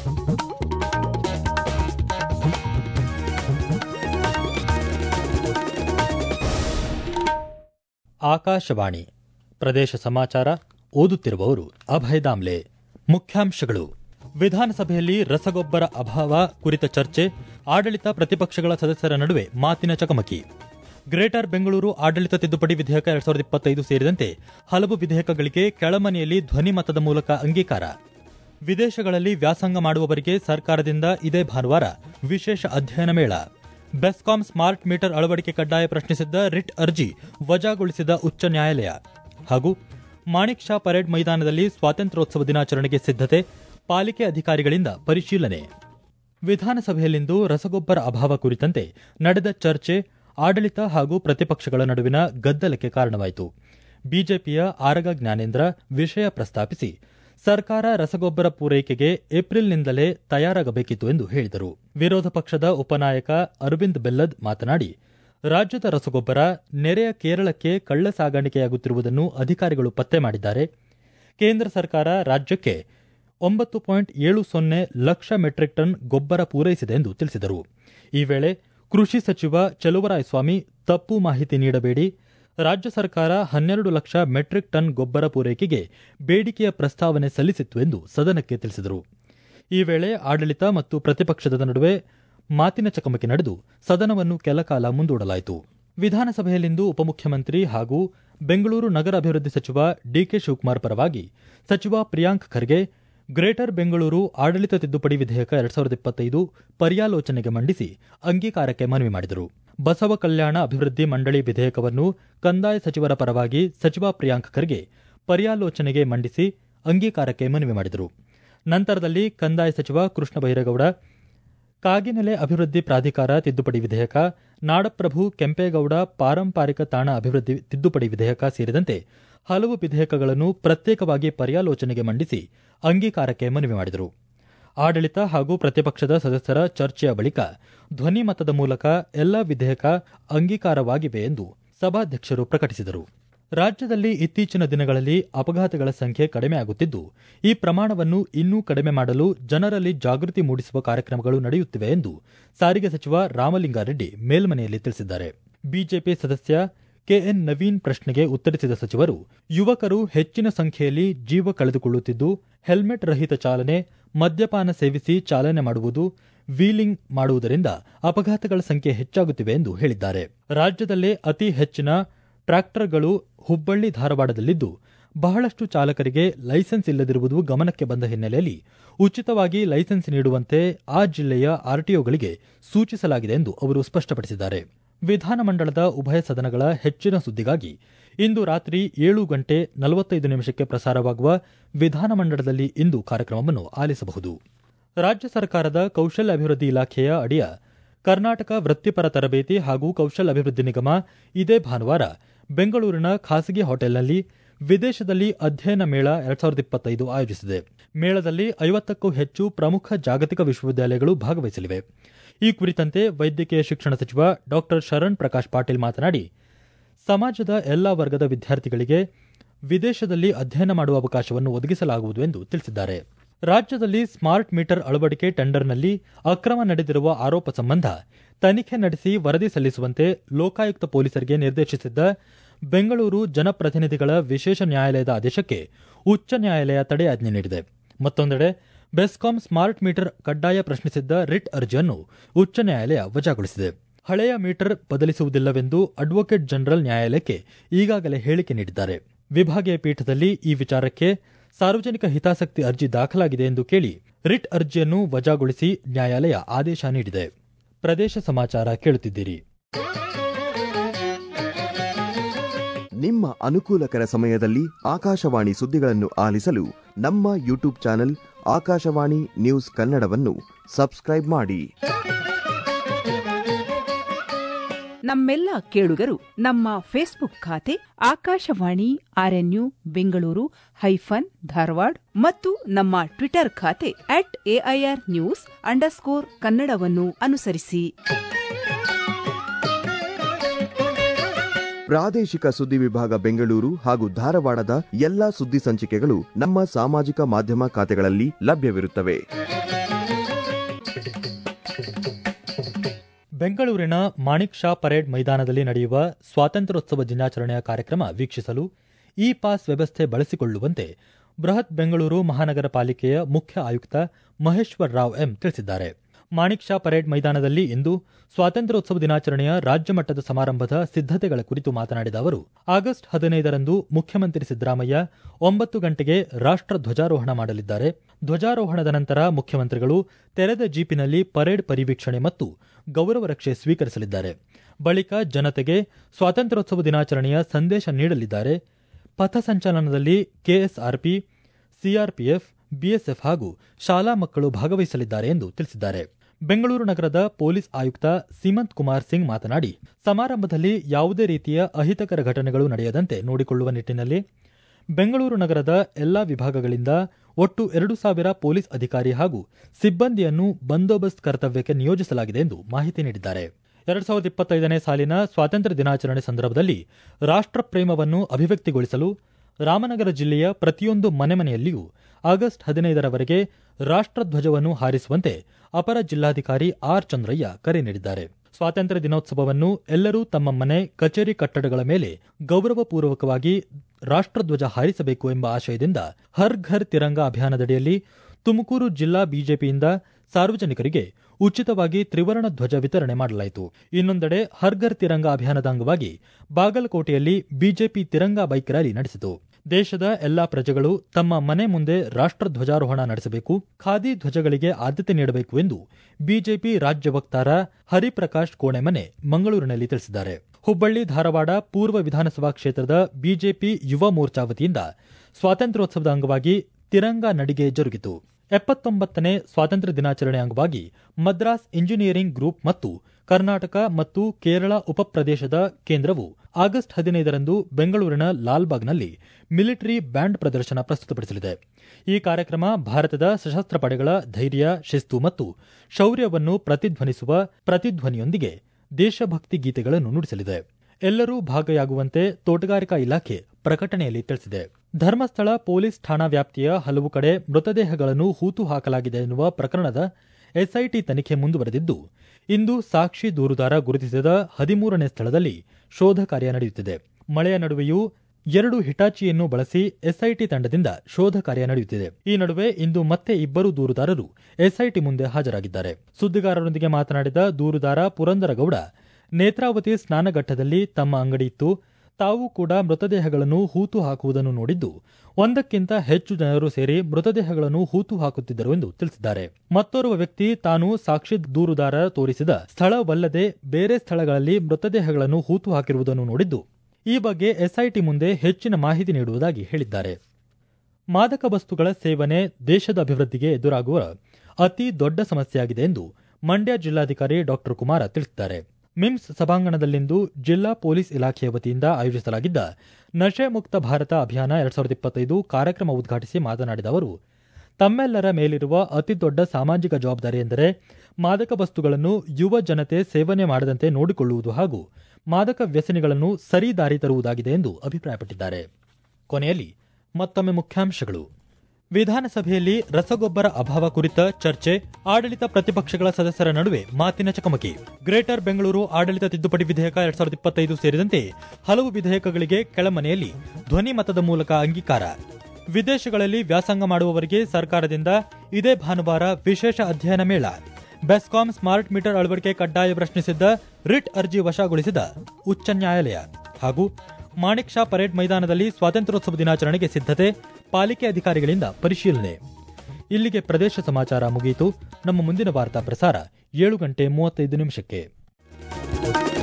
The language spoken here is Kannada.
ಆಕಾಶವಾಣಿ ಪ್ರದೇಶ ಸಮಾಚಾರ ಓದುತ್ತಿರುವವರು ಅಭಯ ದಾಮ್ಲೆ ಮುಖ್ಯಾಂಶಗಳು ವಿಧಾನಸಭೆಯಲ್ಲಿ ರಸಗೊಬ್ಬರ ಅಭಾವ ಕುರಿತ ಚರ್ಚೆ ಆಡಳಿತ ಪ್ರತಿಪಕ್ಷಗಳ ಸದಸ್ಯರ ನಡುವೆ ಮಾತಿನ ಚಕಮಕಿ ಗ್ರೇಟರ್ ಬೆಂಗಳೂರು ಆಡಳಿತ ತಿದ್ದುಪಡಿ ವಿಧೇಯಕ ಎರಡ್ ಸಾವಿರದ ಇಪ್ಪತ್ತೈದು ಸೇರಿದಂತೆ ಹಲವು ವಿಧೇಯಕಗಳಿಗೆ ಕೆಳಮನೆಯಲ್ಲಿ ಧ್ವನಿಮತದ ಮೂಲಕ ಅಂಗೀಕಾರ ವಿದೇಶಗಳಲ್ಲಿ ವ್ಯಾಸಂಗ ಮಾಡುವವರಿಗೆ ಸರ್ಕಾರದಿಂದ ಇದೇ ಭಾನುವಾರ ವಿಶೇಷ ಅಧ್ಯಯನ ಮೇಳ ಬೆಸ್ಕಾಂ ಸ್ಮಾರ್ಟ್ ಮೀಟರ್ ಅಳವಡಿಕೆ ಕಡ್ಡಾಯ ಪ್ರಶ್ನಿಸಿದ್ದ ರಿಟ್ ಅರ್ಜಿ ವಜಾಗೊಳಿಸಿದ ಉಚ್ಚ ನ್ಯಾಯಾಲಯ ಹಾಗೂ ಮಾಣಿಕ್ ಶಾ ಪರೇಡ್ ಮೈದಾನದಲ್ಲಿ ಸ್ವಾತಂತ್ರ್ಯೋತ್ಸವ ದಿನಾಚರಣೆಗೆ ಸಿದ್ಧತೆ ಪಾಲಿಕೆ ಅಧಿಕಾರಿಗಳಿಂದ ಪರಿಶೀಲನೆ ವಿಧಾನಸಭೆಯಲ್ಲಿಂದು ರಸಗೊಬ್ಬರ ಅಭಾವ ಕುರಿತಂತೆ ನಡೆದ ಚರ್ಚೆ ಆಡಳಿತ ಹಾಗೂ ಪ್ರತಿಪಕ್ಷಗಳ ನಡುವಿನ ಗದ್ದಲಕ್ಕೆ ಕಾರಣವಾಯಿತು ಬಿಜೆಪಿಯ ಆರಗ ಜ್ಞಾನೇಂದ್ರ ವಿಷಯ ಪ್ರಸ್ತಾಪಿಸಿ ಸರ್ಕಾರ ರಸಗೊಬ್ಬರ ಪೂರೈಕೆಗೆ ಏಪ್ರಿಲ್ನಿಂದಲೇ ತಯಾರಾಗಬೇಕಿತ್ತು ಎಂದು ಹೇಳಿದರು ವಿರೋಧ ಪಕ್ಷದ ಉಪನಾಯಕ ಅರವಿಂದ್ ಬೆಲ್ಲದ್ ಮಾತನಾಡಿ ರಾಜ್ಯದ ರಸಗೊಬ್ಬರ ನೆರೆಯ ಕೇರಳಕ್ಕೆ ಕಳ್ಳ ಸಾಗಾಣಿಕೆಯಾಗುತ್ತಿರುವುದನ್ನು ಅಧಿಕಾರಿಗಳು ಪತ್ತೆ ಮಾಡಿದ್ದಾರೆ ಕೇಂದ್ರ ಸರ್ಕಾರ ರಾಜ್ಯಕ್ಕೆ ಒಂಬತ್ತು ಪಾಯಿಂಟ್ ಏಳು ಸೊನ್ನೆ ಲಕ್ಷ ಮೆಟ್ರಿಕ್ ಟನ್ ಗೊಬ್ಬರ ಪೂರೈಸಿದೆ ಎಂದು ತಿಳಿಸಿದರು ಈ ವೇಳೆ ಕೃಷಿ ಸಚಿವ ಚಲುವರಾಯಸ್ವಾಮಿ ತಪ್ಪು ಮಾಹಿತಿ ನೀಡಬೇಡಿ ರಾಜ್ಯ ಸರ್ಕಾರ ಹನ್ನೆರಡು ಲಕ್ಷ ಮೆಟ್ರಿಕ್ ಟನ್ ಗೊಬ್ಬರ ಪೂರೈಕೆಗೆ ಬೇಡಿಕೆಯ ಪ್ರಸ್ತಾವನೆ ಸಲ್ಲಿಸಿತ್ತು ಎಂದು ಸದನಕ್ಕೆ ತಿಳಿಸಿದರು ಈ ವೇಳೆ ಆಡಳಿತ ಮತ್ತು ಪ್ರತಿಪಕ್ಷದ ನಡುವೆ ಮಾತಿನ ಚಕಮಕಿ ನಡೆದು ಸದನವನ್ನು ಕೆಲಕಾಲ ಮುಂದೂಡಲಾಯಿತು ವಿಧಾನಸಭೆಯಲ್ಲಿಂದು ಉಪಮುಖ್ಯಮಂತ್ರಿ ಹಾಗೂ ಬೆಂಗಳೂರು ನಗರ ಅಭಿವೃದ್ಧಿ ಸಚಿವ ಡಿಕೆ ಶಿವಕುಮಾರ್ ಪರವಾಗಿ ಸಚಿವ ಪ್ರಿಯಾಂಕ್ ಖರ್ಗೆ ಗ್ರೇಟರ್ ಬೆಂಗಳೂರು ಆಡಳಿತ ತಿದ್ದುಪಡಿ ವಿಧೇಯಕ ಎರಡ್ ಸಾವಿರದ ಇಪ್ಪತ್ತೈದು ಪರ್ಯಾಲೋಚನೆಗೆ ಮಂಡಿಸಿ ಅಂಗೀಕಾರಕ್ಕೆ ಮನವಿ ಮಾಡಿದರು ಬಸವ ಕಲ್ಯಾಣ ಅಭಿವೃದ್ಧಿ ಮಂಡಳಿ ವಿಧೇಯಕವನ್ನು ಕಂದಾಯ ಸಚಿವರ ಪರವಾಗಿ ಸಚಿವ ಪ್ರಿಯಾಂಕ್ ಖರ್ಗೆ ಪರ್ಯಾಲೋಚನೆಗೆ ಮಂಡಿಸಿ ಅಂಗೀಕಾರಕ್ಕೆ ಮನವಿ ಮಾಡಿದರು ನಂತರದಲ್ಲಿ ಕಂದಾಯ ಸಚಿವ ಕೃಷ್ಣ ಬೈರೇಗೌಡ ಕಾಗಿನೆಲೆ ಅಭಿವೃದ್ಧಿ ಪ್ರಾಧಿಕಾರ ತಿದ್ದುಪಡಿ ವಿಧೇಯಕ ನಾಡಪ್ರಭು ಕೆಂಪೇಗೌಡ ಪಾರಂಪರಿಕ ತಾಣ ಅಭಿವೃದ್ಧಿ ತಿದ್ದುಪಡಿ ವಿಧೇಯಕ ಸೇರಿದಂತೆ ಹಲವು ವಿಧೇಯಕಗಳನ್ನು ಪ್ರತ್ಯೇಕವಾಗಿ ಪರ್ಯಾಲೋಚನೆಗೆ ಮಂಡಿಸಿ ಅಂಗೀಕಾರಕ್ಕೆ ಮನವಿ ಮಾಡಿದರು ಆಡಳಿತ ಹಾಗೂ ಪ್ರತಿಪಕ್ಷದ ಸದಸ್ಯರ ಚರ್ಚೆಯ ಬಳಿಕ ಧ್ವನಿಮತದ ಮೂಲಕ ಎಲ್ಲ ವಿಧೇಯಕ ಅಂಗೀಕಾರವಾಗಿವೆ ಎಂದು ಸಭಾಧ್ಯಕ್ಷರು ಪ್ರಕಟಿಸಿದರು ರಾಜ್ಯದಲ್ಲಿ ಇತ್ತೀಚಿನ ದಿನಗಳಲ್ಲಿ ಅಪಘಾತಗಳ ಸಂಖ್ಯೆ ಕಡಿಮೆಯಾಗುತ್ತಿದ್ದು ಈ ಪ್ರಮಾಣವನ್ನು ಇನ್ನೂ ಕಡಿಮೆ ಮಾಡಲು ಜನರಲ್ಲಿ ಜಾಗೃತಿ ಮೂಡಿಸುವ ಕಾರ್ಯಕ್ರಮಗಳು ನಡೆಯುತ್ತಿವೆ ಎಂದು ಸಾರಿಗೆ ಸಚಿವ ರಾಮಲಿಂಗಾರೆಡ್ಡಿ ಮೇಲ್ಮನೆಯಲ್ಲಿ ತಿಳಿಸಿದ್ದಾರೆ ಬಿಜೆಪಿ ಸದಸ್ಯ ಕೆಎನ್ ನವೀನ್ ಪ್ರಶ್ನೆಗೆ ಉತ್ತರಿಸಿದ ಸಚಿವರು ಯುವಕರು ಹೆಚ್ಚಿನ ಸಂಖ್ಯೆಯಲ್ಲಿ ಜೀವ ಕಳೆದುಕೊಳ್ಳುತ್ತಿದ್ದು ಹೆಲ್ಮೆಟ್ ರಹಿತ ಚಾಲನೆ ಮದ್ಯಪಾನ ಸೇವಿಸಿ ಚಾಲನೆ ಮಾಡುವುದು ವೀಲಿಂಗ್ ಮಾಡುವುದರಿಂದ ಅಪಘಾತಗಳ ಸಂಖ್ಯೆ ಹೆಚ್ಚಾಗುತ್ತಿವೆ ಎಂದು ಹೇಳಿದ್ದಾರೆ ರಾಜ್ಯದಲ್ಲೇ ಅತಿ ಹೆಚ್ಚಿನ ಟ್ರ್ಯಾಕ್ಟರ್ಗಳು ಹುಬ್ಬಳ್ಳಿ ಧಾರವಾಡದಲ್ಲಿದ್ದು ಬಹಳಷ್ಟು ಚಾಲಕರಿಗೆ ಲೈಸೆನ್ಸ್ ಇಲ್ಲದಿರುವುದು ಗಮನಕ್ಕೆ ಬಂದ ಹಿನ್ನೆಲೆಯಲ್ಲಿ ಉಚಿತವಾಗಿ ಲೈಸೆನ್ಸ್ ನೀಡುವಂತೆ ಆ ಜಿಲ್ಲೆಯ ಆರ್ಟಿಒಗಳಿಗೆ ಸೂಚಿಸಲಾಗಿದೆ ಎಂದು ಅವರು ಸ್ಪಷ್ಟಪಡಿಸಿದ್ದಾರೆ ವಿಧಾನಮಂಡಲದ ಉಭಯ ಸದನಗಳ ಹೆಚ್ಚಿನ ಸುದ್ದಿಗಾಗಿ ಇಂದು ರಾತ್ರಿ ಏಳು ಗಂಟೆ ನಲವತ್ತೈದು ನಿಮಿಷಕ್ಕೆ ಪ್ರಸಾರವಾಗುವ ವಿಧಾನಮಂಡಲದಲ್ಲಿ ಇಂದು ಕಾರ್ಯಕ್ರಮವನ್ನು ಆಲಿಸಬಹುದು ರಾಜ್ಯ ಸರ್ಕಾರದ ಕೌಶಲ್ಯ ಅಭಿವೃದ್ಧಿ ಇಲಾಖೆಯ ಅಡಿಯ ಕರ್ನಾಟಕ ವೃತ್ತಿಪರ ತರಬೇತಿ ಹಾಗೂ ಕೌಶಲ್ಯ ಅಭಿವೃದ್ಧಿ ನಿಗಮ ಇದೇ ಭಾನುವಾರ ಬೆಂಗಳೂರಿನ ಖಾಸಗಿ ಹೋಟೆಲ್ನಲ್ಲಿ ವಿದೇಶದಲ್ಲಿ ಅಧ್ಯಯನ ಮೇಳ ಎರಡ್ ಸಾವಿರದ ಇಪ್ಪತ್ತೈದು ಆಯೋಜಿಸಿದೆ ಮೇಳದಲ್ಲಿ ಐವತ್ತಕ್ಕೂ ಹೆಚ್ಚು ಪ್ರಮುಖ ಜಾಗತಿಕ ವಿಶ್ವವಿದ್ಯಾಲಯಗಳು ಭಾಗವಹಿಸಲಿವೆ ಈ ಕುರಿತಂತೆ ವೈದ್ಯಕೀಯ ಶಿಕ್ಷಣ ಸಚಿವ ಡಾ ಶರಣ್ ಪ್ರಕಾಶ್ ಪಾಟೀಲ್ ಮಾತನಾಡಿ ಸಮಾಜದ ಎಲ್ಲಾ ವರ್ಗದ ವಿದ್ಯಾರ್ಥಿಗಳಿಗೆ ವಿದೇಶದಲ್ಲಿ ಅಧ್ಯಯನ ಮಾಡುವ ಅವಕಾಶವನ್ನು ಒದಗಿಸಲಾಗುವುದು ಎಂದು ತಿಳಿಸಿದ್ದಾರೆ ರಾಜ್ಯದಲ್ಲಿ ಸ್ಮಾರ್ಟ್ ಮೀಟರ್ ಅಳವಡಿಕೆ ಟೆಂಡರ್ನಲ್ಲಿ ಅಕ್ರಮ ನಡೆದಿರುವ ಆರೋಪ ಸಂಬಂಧ ತನಿಖೆ ನಡೆಸಿ ವರದಿ ಸಲ್ಲಿಸುವಂತೆ ಲೋಕಾಯುಕ್ತ ಪೊಲೀಸರಿಗೆ ನಿರ್ದೇಶಿಸಿದ್ದ ಬೆಂಗಳೂರು ಜನಪ್ರತಿನಿಧಿಗಳ ವಿಶೇಷ ನ್ಯಾಯಾಲಯದ ಆದೇಶಕ್ಕೆ ಉಚ್ಚ ನ್ಯಾಯಾಲಯ ತಡೆಯಾಜ್ಞೆ ನೀಡಿದೆ ಮತ್ತೊಂದೆಡೆ ಬೆಸ್ಕಾಂ ಸ್ಮಾರ್ಟ್ ಮೀಟರ್ ಕಡ್ಡಾಯ ಪ್ರಶ್ನಿಸಿದ್ದ ರಿಟ್ ಅರ್ಜಿಯನ್ನು ಉಚ್ಚ ನ್ಯಾಯಾಲಯ ವಜಾಗೊಳಿಸಿದೆ ಹಳೆಯ ಮೀಟರ್ ಬದಲಿಸುವುದಿಲ್ಲವೆಂದು ಅಡ್ವೊಕೇಟ್ ಜನರಲ್ ನ್ಯಾಯಾಲಯಕ್ಕೆ ಈಗಾಗಲೇ ಹೇಳಿಕೆ ನೀಡಿದ್ದಾರೆ ವಿಭಾಗೀಯ ಪೀಠದಲ್ಲಿ ಈ ವಿಚಾರಕ್ಕೆ ಸಾರ್ವಜನಿಕ ಹಿತಾಸಕ್ತಿ ಅರ್ಜಿ ದಾಖಲಾಗಿದೆ ಎಂದು ಕೇಳಿ ರಿಟ್ ಅರ್ಜಿಯನ್ನು ವಜಾಗೊಳಿಸಿ ನ್ಯಾಯಾಲಯ ಆದೇಶ ನೀಡಿದೆ ಪ್ರದೇಶ ಸಮಾಚಾರ ಕೇಳುತ್ತಿದ್ದೀರಿ ನಿಮ್ಮ ಅನುಕೂಲಕರ ಸಮಯದಲ್ಲಿ ಆಕಾಶವಾಣಿ ಸುದ್ದಿಗಳನ್ನು ಆಲಿಸಲು ನಮ್ಮ ಯೂಟ್ಯೂಬ್ ಚಾನೆಲ್ ಆಕಾಶವಾಣಿ ನ್ಯೂಸ್ ಕನ್ನಡವನ್ನು ಸಬ್ಸ್ಕ್ರೈಬ್ ಮಾಡಿ ನಮ್ಮೆಲ್ಲ ಕೇಳುಗರು ನಮ್ಮ ಫೇಸ್ಬುಕ್ ಖಾತೆ ಆಕಾಶವಾಣಿ ಆರ್ಎನ್ಯು ಬೆಂಗಳೂರು ಹೈಫನ್ ಧಾರವಾಡ ಮತ್ತು ನಮ್ಮ ಟ್ವಿಟರ್ ಖಾತೆ ಅಟ್ ಎಐಆರ್ ನ್ಯೂಸ್ ಅಂಡರ್ಸ್ಕೋರ್ ಕನ್ನಡವನ್ನು ಅನುಸರಿಸಿ ಪ್ರಾದೇಶಿಕ ಸುದ್ದಿ ವಿಭಾಗ ಬೆಂಗಳೂರು ಹಾಗೂ ಧಾರವಾಡದ ಎಲ್ಲಾ ಸುದ್ದಿ ಸಂಚಿಕೆಗಳು ನಮ್ಮ ಸಾಮಾಜಿಕ ಮಾಧ್ಯಮ ಖಾತೆಗಳಲ್ಲಿ ಲಭ್ಯವಿರುತ್ತವೆ ಬೆಂಗಳೂರಿನ ಮಾಣಿಕ್ ಶಾ ಪರೇಡ್ ಮೈದಾನದಲ್ಲಿ ನಡೆಯುವ ಸ್ವಾತಂತ್ರ್ಯೋತ್ಸವ ದಿನಾಚರಣೆಯ ಕಾರ್ಯಕ್ರಮ ವೀಕ್ಷಿಸಲು ಇ ಪಾಸ್ ವ್ಯವಸ್ಥೆ ಬಳಸಿಕೊಳ್ಳುವಂತೆ ಬೃಹತ್ ಬೆಂಗಳೂರು ಮಹಾನಗರ ಪಾಲಿಕೆಯ ಮುಖ್ಯ ಆಯುಕ್ತ ಮಹೇಶ್ವರ್ ರಾವ್ ಎಂ ತಿಳಿಸಿದ್ದಾರೆ ಮಾಣಿಕ್ ಶಾ ಪರೇಡ್ ಮೈದಾನದಲ್ಲಿ ಇಂದು ಸ್ವಾತಂತ್ರ್ಯೋತ್ಸವ ದಿನಾಚರಣೆಯ ರಾಜ್ಯ ಮಟ್ಟದ ಸಮಾರಂಭದ ಸಿದ್ದತೆಗಳ ಕುರಿತು ಮಾತನಾಡಿದ ಅವರು ಆಗಸ್ಟ್ ಹದಿನೈದರಂದು ಮುಖ್ಯಮಂತ್ರಿ ಸಿದ್ದರಾಮಯ್ಯ ಒಂಬತ್ತು ಗಂಟೆಗೆ ರಾಷ್ಟ್ರ ಧ್ವಜಾರೋಹಣ ಮಾಡಲಿದ್ದಾರೆ ಧ್ವಜಾರೋಹಣದ ನಂತರ ಮುಖ್ಯಮಂತ್ರಿಗಳು ತೆರೆದ ಜೀಪಿನಲ್ಲಿ ಪರೇಡ್ ಪರಿವೀಕ್ಷಣೆ ಮತ್ತು ಗೌರವ ರಕ್ಷೆ ಸ್ವೀಕರಿಸಲಿದ್ದಾರೆ ಬಳಿಕ ಜನತೆಗೆ ಸ್ವಾತಂತ್ರ್ಯೋತ್ಸವ ದಿನಾಚರಣೆಯ ಸಂದೇಶ ನೀಡಲಿದ್ದಾರೆ ಪಥಸಂಚಲನದಲ್ಲಿ ಕೆಎಸ್ಆರ್ಪಿ ಸಿಆರ್ಪಿಎಫ್ ಬಿಎಸ್ಎಫ್ ಹಾಗೂ ಶಾಲಾ ಮಕ್ಕಳು ಭಾಗವಹಿಸಲಿದ್ದಾರೆ ಎಂದು ತಿಳಿಸಿದ್ದಾರೆ ಬೆಂಗಳೂರು ನಗರದ ಪೊಲೀಸ್ ಆಯುಕ್ತ ಸೀಮಂತ್ ಕುಮಾರ್ ಸಿಂಗ್ ಮಾತನಾಡಿ ಸಮಾರಂಭದಲ್ಲಿ ಯಾವುದೇ ರೀತಿಯ ಅಹಿತಕರ ಘಟನೆಗಳು ನಡೆಯದಂತೆ ನೋಡಿಕೊಳ್ಳುವ ನಿಟ್ಟಿನಲ್ಲಿ ಬೆಂಗಳೂರು ನಗರದ ಎಲ್ಲಾ ವಿಭಾಗಗಳಿಂದ ಒಟ್ಟು ಎರಡು ಸಾವಿರ ಪೊಲೀಸ್ ಅಧಿಕಾರಿ ಹಾಗೂ ಸಿಬ್ಬಂದಿಯನ್ನು ಬಂದೋಬಸ್ತ್ ಕರ್ತವ್ಯಕ್ಕೆ ನಿಯೋಜಿಸಲಾಗಿದೆ ಎಂದು ಮಾಹಿತಿ ನೀಡಿದ್ದಾರೆ ಎರಡ್ ಸಾವಿರದ ಇಪ್ಪತ್ತೈದನೇ ಸಾಲಿನ ಸ್ವಾತಂತ್ರ್ಯ ದಿನಾಚರಣೆ ಸಂದರ್ಭದಲ್ಲಿ ರಾಷ್ಟ್ರಪ್ರೇಮವನ್ನು ಅಭಿವ್ಯಕ್ತಿಗೊಳಿಸಲು ರಾಮನಗರ ಜಿಲ್ಲೆಯ ಪ್ರತಿಯೊಂದು ಮನೆ ಮನೆಯಲ್ಲಿಯೂ ಆಗಸ್ಟ್ ಹದಿನೈದರವರೆಗೆ ರಾಷ್ಟ್ರಧ್ವಜವನ್ನು ಹಾರಿಸುವಂತೆ ಅಪರ ಜಿಲ್ಲಾಧಿಕಾರಿ ಆರ್ ಚಂದ್ರಯ್ಯ ಕರೆ ನೀಡಿದ್ದಾರೆ ಸ್ವಾತಂತ್ರ್ಯ ದಿನೋತ್ಸವವನ್ನು ಎಲ್ಲರೂ ತಮ್ಮ ಮನೆ ಕಚೇರಿ ಕಟ್ಟಡಗಳ ಮೇಲೆ ಗೌರವಪೂರ್ವಕವಾಗಿ ರಾಷ್ಟ್ರಧ್ವಜ ಹಾರಿಸಬೇಕು ಎಂಬ ಆಶಯದಿಂದ ಹರ್ ಘರ್ ತಿರಂಗ ಅಭಿಯಾನದಡಿಯಲ್ಲಿ ತುಮಕೂರು ಜಿಲ್ಲಾ ಬಿಜೆಪಿಯಿಂದ ಸಾರ್ವಜನಿಕರಿಗೆ ಉಚಿತವಾಗಿ ತ್ರಿವರ್ಣ ಧ್ವಜ ವಿತರಣೆ ಮಾಡಲಾಯಿತು ಇನ್ನೊಂದೆಡೆ ಹರ್ ಘರ್ ತಿರಂಗ ಅಭಿಯಾನದ ಅಂಗವಾಗಿ ಬಾಗಲಕೋಟೆಯಲ್ಲಿ ಬಿಜೆಪಿ ತಿರಂಗ ಬೈಕ್ ರ್ಯಾಲಿ ನಡೆಸಿತು ದೇಶದ ಎಲ್ಲಾ ಪ್ರಜೆಗಳು ತಮ್ಮ ಮನೆ ಮುಂದೆ ರಾಷ್ಟ್ರ ಧ್ವಜಾರೋಹಣ ನಡೆಸಬೇಕು ಖಾದಿ ಧ್ವಜಗಳಿಗೆ ಆದ್ಯತೆ ನೀಡಬೇಕು ಎಂದು ಬಿಜೆಪಿ ರಾಜ್ಯ ವಕ್ತಾರ ಹರಿಪ್ರಕಾಶ್ ಕೋಣೆಮನೆ ಮಂಗಳೂರಿನಲ್ಲಿ ತಿಳಿಸಿದ್ದಾರೆ ಹುಬ್ಬಳ್ಳಿ ಧಾರವಾಡ ಪೂರ್ವ ವಿಧಾನಸಭಾ ಕ್ಷೇತ್ರದ ಬಿಜೆಪಿ ಯುವ ಮೋರ್ಚಾ ವತಿಯಿಂದ ಸ್ವಾತಂತ್ರ್ಯೋತ್ಸವದ ಅಂಗವಾಗಿ ತಿರಂಗ ನಡಿಗೆ ಜರುಗಿತು ಎಪ್ಪತ್ತೊಂಬತ್ತನೇ ಸ್ವಾತಂತ್ರ್ಯ ದಿನಾಚರಣೆ ಅಂಗವಾಗಿ ಮದ್ರಾಸ್ ಇಂಜಿನಿಯರಿಂಗ್ ಗ್ರೂಪ್ ಮತ್ತು ಕರ್ನಾಟಕ ಮತ್ತು ಕೇರಳ ಉಪಪ್ರದೇಶದ ಕೇಂದ್ರವು ಆಗಸ್ಟ್ ಹದಿನೈದರಂದು ಬೆಂಗಳೂರಿನ ಲಾಲ್ಬಾಗ್ನಲ್ಲಿ ಮಿಲಿಟರಿ ಬ್ಯಾಂಡ್ ಪ್ರದರ್ಶನ ಪ್ರಸ್ತುತಪಡಿಸಲಿದೆ ಈ ಕಾರ್ಯಕ್ರಮ ಭಾರತದ ಸಶಸ್ತ್ರ ಪಡೆಗಳ ಧೈರ್ಯ ಶಿಸ್ತು ಮತ್ತು ಶೌರ್ಯವನ್ನು ಪ್ರತಿಧ್ವನಿಸುವ ಪ್ರತಿಧ್ವನಿಯೊಂದಿಗೆ ದೇಶಭಕ್ತಿ ಗೀತೆಗಳನ್ನು ನುಡಿಸಲಿದೆ ಎಲ್ಲರೂ ಭಾಗಿಯಾಗುವಂತೆ ತೋಟಗಾರಿಕಾ ಇಲಾಖೆ ಪ್ರಕಟಣೆಯಲ್ಲಿ ತಿಳಿಸಿದೆ ಧರ್ಮಸ್ಥಳ ಪೊಲೀಸ್ ಠಾಣಾ ವ್ಯಾಪ್ತಿಯ ಹಲವು ಕಡೆ ಮೃತದೇಹಗಳನ್ನು ಹೂತು ಹಾಕಲಾಗಿದೆ ಎನ್ನುವ ಪ್ರಕರಣದ ಎಸ್ಐಟಿ ತನಿಖೆ ಮುಂದುವರೆದಿದ್ದು ಇಂದು ಸಾಕ್ಷಿ ದೂರುದಾರ ಗುರುತಿಸಿದ ಹದಿಮೂರನೇ ಸ್ಥಳದಲ್ಲಿ ಶೋಧ ಕಾರ್ಯ ನಡೆಯುತ್ತಿದೆ ಮಳೆಯ ನಡುವೆಯೂ ಎರಡು ಹಿಟಾಚಿಯನ್ನು ಬಳಸಿ ಎಸ್ಐಟಿ ತಂಡದಿಂದ ಶೋಧ ಕಾರ್ಯ ನಡೆಯುತ್ತಿದೆ ಈ ನಡುವೆ ಇಂದು ಮತ್ತೆ ಇಬ್ಬರು ದೂರುದಾರರು ಎಸ್ಐಟಿ ಮುಂದೆ ಹಾಜರಾಗಿದ್ದಾರೆ ಸುದ್ದಿಗಾರರೊಂದಿಗೆ ಮಾತನಾಡಿದ ದೂರುದಾರ ಪುರಂದರಗೌಡ ನೇತ್ರಾವತಿ ಸ್ನಾನಘಟ್ಟದಲ್ಲಿ ತಮ್ಮ ಅಂಗಡಿ ಇತ್ತು ತಾವು ಕೂಡ ಮೃತದೇಹಗಳನ್ನು ಹೂತು ಹಾಕುವುದನ್ನು ನೋಡಿದ್ದು ಒಂದಕ್ಕಿಂತ ಹೆಚ್ಚು ಜನರು ಸೇರಿ ಮೃತದೇಹಗಳನ್ನು ಹೂತು ಹಾಕುತ್ತಿದ್ದರು ಎಂದು ತಿಳಿಸಿದ್ದಾರೆ ಮತ್ತೋರ್ವ ವ್ಯಕ್ತಿ ತಾನು ಸಾಕ್ಷಿ ದೂರುದಾರ ತೋರಿಸಿದ ಸ್ಥಳವಲ್ಲದೆ ಬೇರೆ ಸ್ಥಳಗಳಲ್ಲಿ ಮೃತದೇಹಗಳನ್ನು ಹೂತು ಹಾಕಿರುವುದನ್ನು ನೋಡಿದ್ದು ಈ ಬಗ್ಗೆ ಎಸ್ಐಟಿ ಮುಂದೆ ಹೆಚ್ಚಿನ ಮಾಹಿತಿ ನೀಡುವುದಾಗಿ ಹೇಳಿದ್ದಾರೆ ಮಾದಕ ವಸ್ತುಗಳ ಸೇವನೆ ದೇಶದ ಅಭಿವೃದ್ಧಿಗೆ ಎದುರಾಗುವ ಅತಿ ದೊಡ್ಡ ಸಮಸ್ಯೆಯಾಗಿದೆ ಎಂದು ಮಂಡ್ಯ ಜಿಲ್ಲಾಧಿಕಾರಿ ಡಾ ಕುಮಾರ ತಿಳಿಸಿದ್ದಾರೆ ಮಿಮ್ಸ್ ಸಭಾಂಗಣದಲ್ಲಿಂದು ಜಿಲ್ಲಾ ಪೊಲೀಸ್ ಇಲಾಖೆಯ ವತಿಯಿಂದ ಆಯೋಜಿಸಲಾಗಿದ್ದ ನಶೆ ಮುಕ್ತ ಭಾರತ ಅಭಿಯಾನ ಎರಡ್ ಸಾವಿರದ ಇಪ್ಪತ್ತೈದು ಕಾರ್ಯಕ್ರಮ ಉದ್ಘಾಟಿಸಿ ಮಾತನಾಡಿದ ಅವರು ತಮ್ಮೆಲ್ಲರ ಮೇಲಿರುವ ಅತಿದೊಡ್ಡ ಸಾಮಾಜಿಕ ಜವಾಬ್ದಾರಿ ಎಂದರೆ ಮಾದಕ ವಸ್ತುಗಳನ್ನು ಯುವ ಜನತೆ ಸೇವನೆ ಮಾಡದಂತೆ ನೋಡಿಕೊಳ್ಳುವುದು ಹಾಗೂ ಮಾದಕ ವ್ಯಸನಿಗಳನ್ನು ಸರಿ ದಾರಿ ತರುವುದಾಗಿದೆ ಎಂದು ಅಭಿಪ್ರಾಯಪಟ್ಟಿದ್ದಾರೆ ಕೊನೆಯಲ್ಲಿ ಮತ್ತೊಮ್ಮೆ ಮುಖ್ಯಾಂಶಗಳು ವಿಧಾನಸಭೆಯಲ್ಲಿ ರಸಗೊಬ್ಬರ ಅಭಾವ ಕುರಿತ ಚರ್ಚೆ ಆಡಳಿತ ಪ್ರತಿಪಕ್ಷಗಳ ಸದಸ್ಯರ ನಡುವೆ ಮಾತಿನ ಚಕಮಕಿ ಗ್ರೇಟರ್ ಬೆಂಗಳೂರು ಆಡಳಿತ ತಿದ್ದುಪಡಿ ವಿಧೇಯಕ ಎರಡ್ ಸಾವಿರದ ಇಪ್ಪತ್ತೈದು ಸೇರಿದಂತೆ ಹಲವು ವಿಧೇಯಕಗಳಿಗೆ ಕೆಳಮನೆಯಲ್ಲಿ ಧ್ವನಿ ಮತದ ಮೂಲಕ ಅಂಗೀಕಾರ ವಿದೇಶಗಳಲ್ಲಿ ವ್ಯಾಸಂಗ ಮಾಡುವವರಿಗೆ ಸರ್ಕಾರದಿಂದ ಇದೇ ಭಾನುವಾರ ವಿಶೇಷ ಅಧ್ಯಯನ ಮೇಳ ಬೆಸ್ಕಾಂ ಸ್ಮಾರ್ಟ್ ಮೀಟರ್ ಅಳವಡಿಕೆ ಕಡ್ಡಾಯ ಪ್ರಶ್ನಿಸಿದ್ದ ರಿಟ್ ಅರ್ಜಿ ವಶಗೊಳಿಸಿದ ಉಚ್ಚ ನ್ಯಾಯಾಲಯ ಹಾಗೂ ಮಾಣಿಕ್ ಶಾ ಪರೇಡ್ ಮೈದಾನದಲ್ಲಿ ಸ್ವಾತಂತ್ರ್ಯೋತ್ಸವ ದಿನಾಚರಣೆಗೆ ಸಿದ್ಧತೆ ಪಾಲಿಕೆ ಅಧಿಕಾರಿಗಳಿಂದ ಪರಿಶೀಲನೆ ಇಲ್ಲಿಗೆ ಪ್ರದೇಶ ಸಮಾಚಾರ ಮುಗಿಯಿತು ನಮ್ಮ ಮುಂದಿನ ವಾರ್ತಾ ಪ್ರಸಾರ ಏಳು ಗಂಟೆ ಮೂವತ್ತೈದು ನಿಮಿಷಕ್ಕೆ